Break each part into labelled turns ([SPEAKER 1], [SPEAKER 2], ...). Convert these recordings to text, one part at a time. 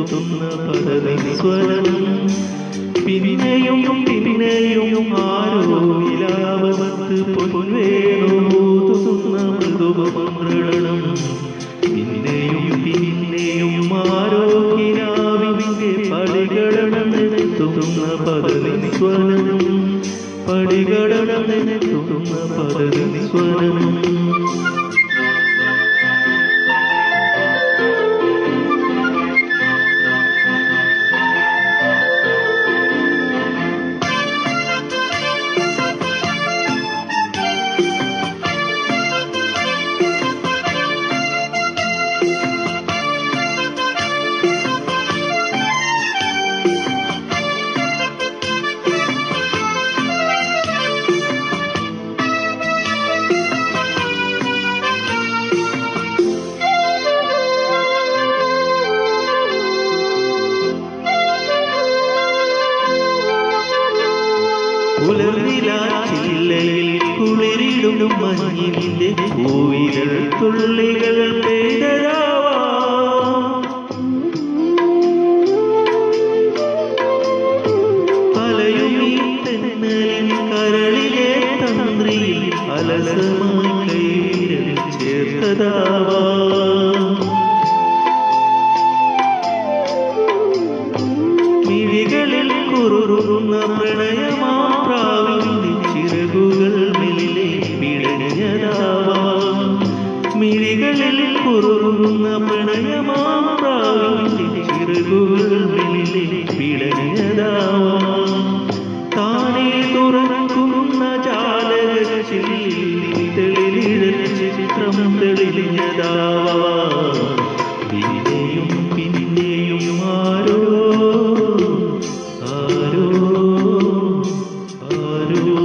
[SPEAKER 1] തുന്ന പദനിസ്വരം പിന്നെയും പിന്നെയും ആരോ ഇലാവത്ത് പൊൻവേണോതുന്ന മൃദുപമൃണം പിന്നെയും പിന്നെയും ആരോ കിനാവിന്റെ പടികളണെത്തുന്ന പദനിസ്വരം പടികളണെത്തുന്ന പദനിസ്വരം പുലർനിലാച്ചില്ലയിൽ കുളിരിടും മഞ്ഞിന്റെ പൂവിരൽ തുള്ളികൾ പെയ്തരാവാ അലയുമീ തെന്നലിൻ കരളിലെ തന്ത്രിയിൽ അലസമായി കൈവിരൽ ചേർത്തതാവാ മിഴികളിൽ കുറുറുന്ന പ്രണയമാപ്രാവിന്റെ ചിറകുകൾ മെല്ലെ പിടഞ്ഞതാവാം മിഴികളിൽ കുറുറുന്ന പ്രണയമാപ്രാവിന്റെ ചിറകുകൾ മെല്ലെ പിടഞ്ഞതാവാം താനേ തുറക്കുന്ന ജാലകച്ചില്ലിൽ തെളിലിഴ ചിത്രം തെളിഞ്ഞതാവാം പിന്നെയും പിന്നെയും ആരോ ആരോ ആരോ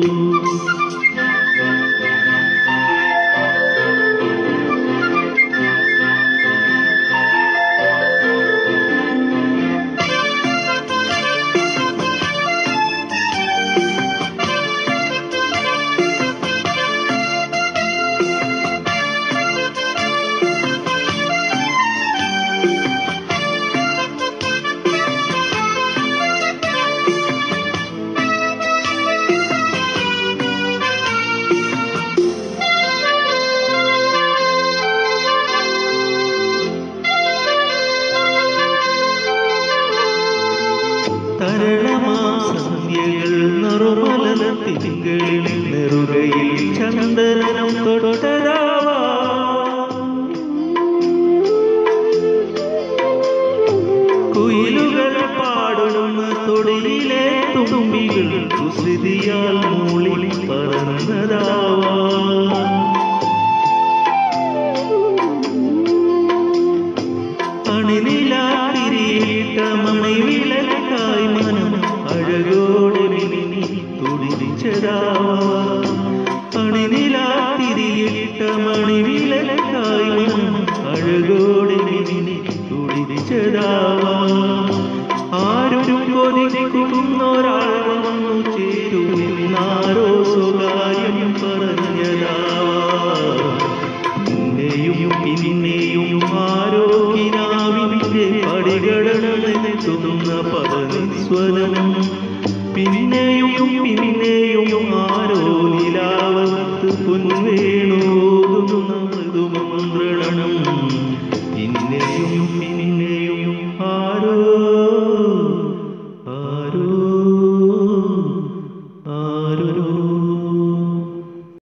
[SPEAKER 1] തരളമാസന്ധ്യകൾ നറുമലന തിങ്കളിൽ നെറുകയിൽ ചന്ദനം തൊട്ടരാവാ കുയിലുകൾ പാടുന്ന തൊടിയിലെ തുമ്പികൾ കുസൃതിയാൽ മൂളി പറന്നതാവാ അണിനിലാതിരിയിട്ട മണിവിളക്കായി മനം അഴകോടെ മിന്നി തുടിച്ചതാവാ അണിനിലാതിരിയിട്ട മണിവിളക്കായി മനം അഴകോടെ മിന്നി തുടിച്ചതാവാ ആരും കൊതിക്കുന്നൊരാൾ വന്നു ചേരുന്നാരോ സ്വകാര്യം പറഞ്ഞതാവാ പിന്നെയും പിന്നെയും ആരോ കിനാവിന്റെ പടികളെത്തുന്ന പദനിസ്വരം പിന്നെയും പിന്നെയും ആരോ നിലാവത്ത് പൊൻവേണോതുന്ന മൃദുമന്ത്രണം